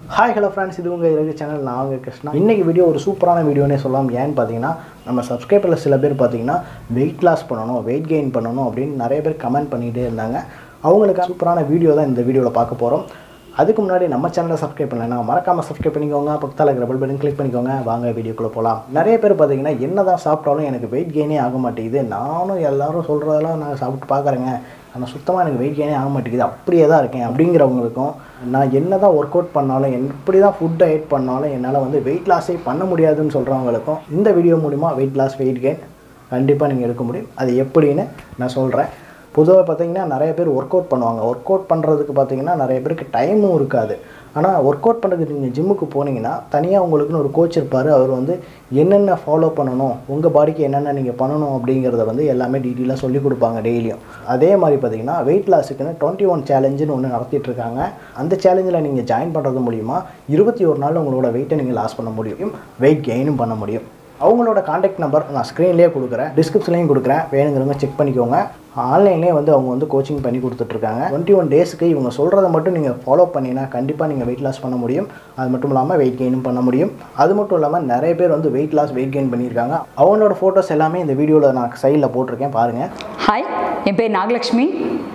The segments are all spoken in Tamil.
ஹாய் ஹலோ ஃப்ரெண்ட்ஸ் இது உங்கள் இறகு சேனல் நான் உங்கள் கிருஷ்ணா இன்றைக்கி வீடியோ ஒரு சூப்பரான வீடியோனே சொல்லலாம் ஏன்னு பார்த்தீங்கன்னா நம்ம சப்ஸ்கிரைபரில் சில பேர் பார்த்தீங்கன்னா வெயிட் லாஸ் பண்ணணும் வெயிட் கெயின் பண்ணணும் அப்படின்னு நிறைய பேர் கமெண்ட் பண்ணிகிட்டே இருந்தாங்க அவங்களுக்கு சூப்பரான வீடியோ தான் இந்த வீடியோவில் பார்க்க போகிறோம் அதுக்கு முன்னாடி நம்ம சேனலை சப்ஸ்கிரைப் பண்ணலைன்னா மறக்காமல் சப்ஸ்கிரைப் பண்ணிக்கோங்க பக்கத்தில் இருக்கிற பெல் பட்டன் கிளிக் பண்ணிக்கோங்க வாங்க வீடியோக்குள்ளே போகலாம் நிறைய பேர் பார்த்தீங்கன்னா என்ன தான் சாப்பிட்டாலும் எனக்கு வெயிட் கெயினே ஆக மாட்டேங்குது நானும் எல்லாரும் சொல்கிறதெல்லாம் நான் சாப்பிட்டு பார்க்குறேங்க ஆனால் சுத்தமாக எனக்கு வெயிட் கெயினே ஆக மாட்டேங்குது அப்படியே தான் இருக்கேன் அப்படிங்கிறவங்களுக்கும் நான் என்ன தான் ஒர்க் அவுட் பண்ணாலும் எப்படி தான் ஃபுட் டயட் பண்ணாலும் என்னால் வந்து வெயிட் லாஸே பண்ண முடியாதுன்னு சொல்கிறவங்களுக்கும் இந்த வீடியோ மூலிமா வெயிட் லாஸ் வெயிட் கெயின் கண்டிப்பாக நீங்கள் எடுக்க முடியும் அது எப்படின்னு நான் சொல்கிறேன் பொதுவாக பார்த்தீங்கன்னா நிறைய பேர் ஒர்க் அவுட் பண்ணுவாங்க ஒர்க் அவுட் பண்ணுறதுக்கு பார்த்தீங்கன்னா நிறைய பேருக்கு டைமும் இருக்காது ஆனால் ஒர்க் அவுட் பண்ணுறதுக்கு நீங்கள் ஜிம்முக்கு போனீங்கன்னா தனியாக உங்களுக்குன்னு ஒரு கோச் இருப்பார் அவர் வந்து என்னென்ன ஃபாலோ பண்ணணும் உங்கள் பாடிக்கு என்னென்ன நீங்கள் பண்ணணும் அப்படிங்கிறத வந்து எல்லாமே டீட்டெயிலாக சொல்லி கொடுப்பாங்க டெய்லியும் அதே மாதிரி பார்த்தீங்கன்னா வெயிட் லாஸுக்குன்னு டுவெண்ட்டி ஒன் சேலஞ்சுன்னு ஒன்று நடத்திட்டு இருக்காங்க அந்த சேலஞ்சில் நீங்கள் ஜாயின் பண்ணுறது மூலிமா இருபத்தி ஒரு நாள் உங்களோட வெயிட்டை நீங்கள் லாஸ் பண்ண முடியும் வெயிட் கெயினும் பண்ண முடியும் அவங்களோட காண்டாக்ட் நம்பர் நான் ஸ்க்ரீன்லேயே கொடுக்குறேன் டிஸ்கிரிப்ஷன்லேயும் கொடுக்குறேன் வேணுங்கிறவங்க செக் பண்ணிக்கோங்க ஆன்லைன்லேயே வந்து அவங்க வந்து கோச்சிங் பண்ணி கொடுத்துட்ருக்காங்க டுவெண்ட்டி ஒன் டேஸ்க்கு இவங்க சொல்கிறத மட்டும் நீங்கள் ஃபாலோ பண்ணினா கண்டிப்பாக நீங்கள் வெயிட் லாஸ் பண்ண முடியும் அது மட்டும் இல்லாமல் வெயிட் கெயினும் பண்ண முடியும் அது மட்டும் இல்லாமல் நிறைய பேர் வந்து வெயிட் லாஸ் வெயிட் கெயின் பண்ணியிருக்காங்க அவங்களோட ஃபோட்டோஸ் எல்லாமே இந்த வீடியோவில் நான் சைடில் போட்டிருக்கேன் பாருங்கள் ஹாய் என் பேர் நாகலக்ஷ்மி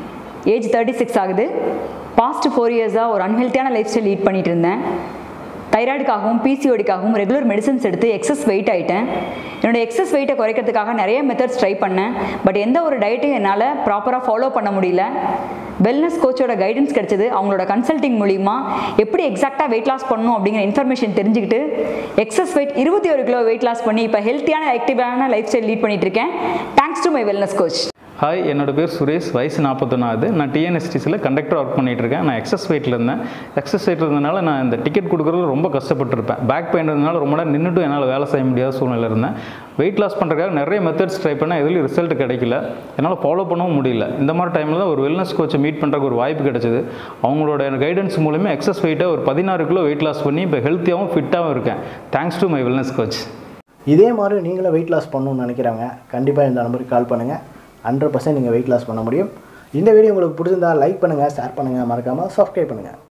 ஏஜ் தேர்ட்டி சிக்ஸ் ஆகுது பாஸ்ட் ஃபோர் இயர்ஸாக ஒரு அன்ஹெல்த்தியான லைஃப் ஸ்டைல் லீட் பண்ணிட்டு இருந்தேன் தைராய்டுக்காகவும் பிசிஓடிக்காகவும் ரெகுலர் மெடிசன்ஸ் எடுத்து எக்ஸஸ் வெயிட் ஆகிட்டேன் என்னோட எக்ஸஸ் வெயிட்டை குறைக்கிறதுக்காக நிறைய மெத்தட்ஸ் ட்ரை பண்ணேன் பட் எந்த ஒரு டயட்டையும் என்னால் ப்ராப்பராக ஃபாலோ பண்ண முடியல வெல்னஸ் கோச்சோட கைடன்ஸ் கிடைச்சது அவங்களோட கன்சல்டிங் மூலிமா எப்படி எக்ஸாக்டாக வெயிட் லாஸ் பண்ணணும் அப்படிங்கிற இன்ஃபர்மேஷன் தெரிஞ்சுக்கிட்டு எக்ஸஸ் வெயிட் இருபத்தி ஒரு கிலோ வெயிட் லாஸ் பண்ணி இப்போ ஹெல்த்தியான ஆக்டிவான லைஃப் ஸ்டைல் லீட் பண்ணிட்டு இருக்கேன் thanks to my wellness coach hi என்னோட பேர் சுரேஷ் வயசு நாற்பத்தொன்னாவது நான் டிஎன்எஸ்டிஸில் கண்டக்டர் ஒர்க் பண்ணிட்டு இருக்கேன் நான் எக்ஸஸ் வெயிட்டில் இருந்தேன் எக்ஸஸ் வெயிட் இருந்தனால நான் இந்த டிக்கெட் கொடுக்குறது ரொம்ப கஷ்டப்பட்டிருப்பேன் பேக் பெயின் இருந்தனால ரொம்ப நேரம் நின்றுட்டும் என்னால் வேலை செய்ய முடியாத சூழ்நிலை இருந்தேன் வெயிட் லாஸ் பண்ணுறதுக்காக நிறைய மெத்தட்ஸ் ட்ரை பண்ணேன் எதுலையும் ரிசல்ட் கிடைக்கல என்னால் ஃபாலோ பண்ணவும் முடியல இந்த மாதிரி டைமில் தான் ஒரு வெல்னஸ் கோச்சை மீட் பண்ணுறதுக்கு ஒரு வாய்ப்பு கிடைச்சது அவங்களோட கைடன்ஸ் மூலமே எக்ஸஸ் வெயிட்டை ஒரு பதினாறு கிலோ வெயிட் லாஸ் பண்ணி இப்போ ஹெல்த்தியாகவும் ஃபிட்டாகவும் இருக்கேன் thanks to my wellness coach இதே மாதிரி நீங்களும் வெயிட் லாஸ் பண்ணணும்னு நினைக்கிறவங்க கண்டிப்பாக இந்த நம்பருக்கு கால் பண்ணுங்கள் ஹண்ட்ரட் பர்சன்ட் நீங்கள் வெயிட் லாஸ் பண்ண முடியும் இந்த வீடியோ உங்களுக்கு பிடிச்சிருந்தா லைக் பண்ணுங்கள் ஷேர் பண்ணுங்கள் மறக்காமல் சப்ஸ்கிரைப் பண்ணுங்கள்